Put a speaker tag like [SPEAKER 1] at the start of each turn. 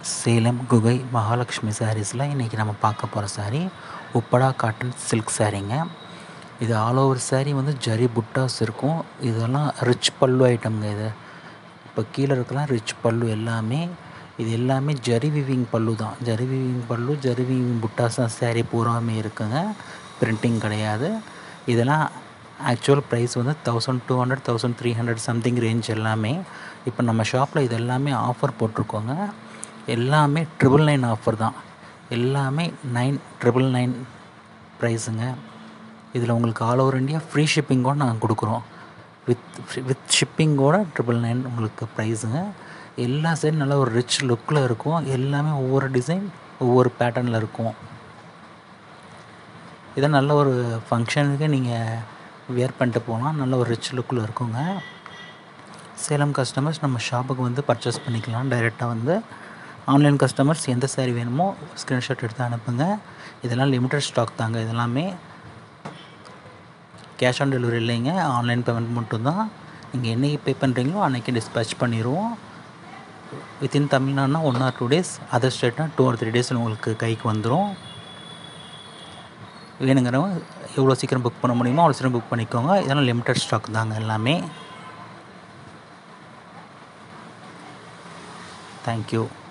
[SPEAKER 1] சேலம் குகை மகாலட்சுமி சாரீஸில் இன்றைக்கி நம்ம பார்க்க போகிற சாரீ உப்படா காட்டன் சில்க் சாரீங்க இது ஆல் ஓவர் சாரீ வந்து ஜரி புட்டாஸ் இருக்கும் இதெல்லாம் ரிச் பல்லு ஐட்டம்ங்க இது இப்போ கீழே இருக்கலாம் ரிச் பல்லு எல்லாமே இது எல்லாமே ஜரி விவிங் பல்லு தான் ஜரி விவிங் பல்லு ஜரி விவிங் புட்டாஸ் தான் சாரீ பூராமே இருக்குங்க பிரிண்டிங் கிடையாது இதெல்லாம் ஆக்சுவல் ப்ரைஸ் வந்து thousand two hundred thousand three hundred something range எல்லாமே இப்போ நம்ம ஷாப்பில் இது எல்லாமே ஆஃபர் போட்டிருக்கோங்க எல்லாமே ட்ரிபிள் நைன் ஆஃபர் தான் எல்லாமே நைன் ட்ரிபிள் நைன் ப்ரைஸுங்க இதில் உங்களுக்கு ஆல் ஓவர் இந்தியா ஃப்ரீ ஷிப்பிங்கோடு நாங்கள் கொடுக்குறோம் வித் வித் ஷிப்பிங்கோட ட்ரிபிள் நைன் உங்களுக்கு ப்ரைஸுங்க எல்லா சைடும் நல்ல ஒரு ரிச் லுக்கில் இருக்கும் எல்லாமே ஒவ்வொரு டிசைன் ஒவ்வொரு பேட்டர்னில் இருக்கும் இதை நல்ல ஒரு ஃபங்க்ஷனுக்கு நீங்கள் வியர் பண்ணிட்டு போகலாம் நல்ல ஒரு ரிச் லுக்கில் இருக்குங்க சேலம் கஸ்டமர்ஸ் நம்ம ஷாப்புக்கு வந்து பர்ச்சேஸ் பண்ணிக்கலாம் டைரெக்டாக வந்து ஆன்லைன் கஸ்டமர்ஸ் எந்த சாரீ வேணுமோ ஸ்க்ரீன்ஷாட் எடுத்து அனுப்புங்க இதெல்லாம் லிமிட்டட் ஸ்டாக் தாங்க இதெல்லாமே கேஷ் ஆன் டெலிவரி இல்லைங்க ஆன்லைன் பேமெண்ட் மட்டும்தான் நீங்கள் என்றைக்கு பே பண்ணுறீங்களோ அன்றைக்கி டிஸ்பேச் பண்ணிடுவோம் வித்தின் தமிழ்நாடுனா one or two days other ஸ்டேட்னா டூ ஆர் த்ரீ டேஸில் உங்களுக்கு கைக்கு வந்துடும் வேணுங்கிறவங்க எவ்வளோ சீக்கிரம் புக் பண்ண முடியுமோ அவ்வளோ சீக்கிரம் புக் பண்ணிக்கோங்க இதெல்லாம் லிமிட்டட் ஸ்டாக் தாங்க எல்லாமே தேங்க்யூ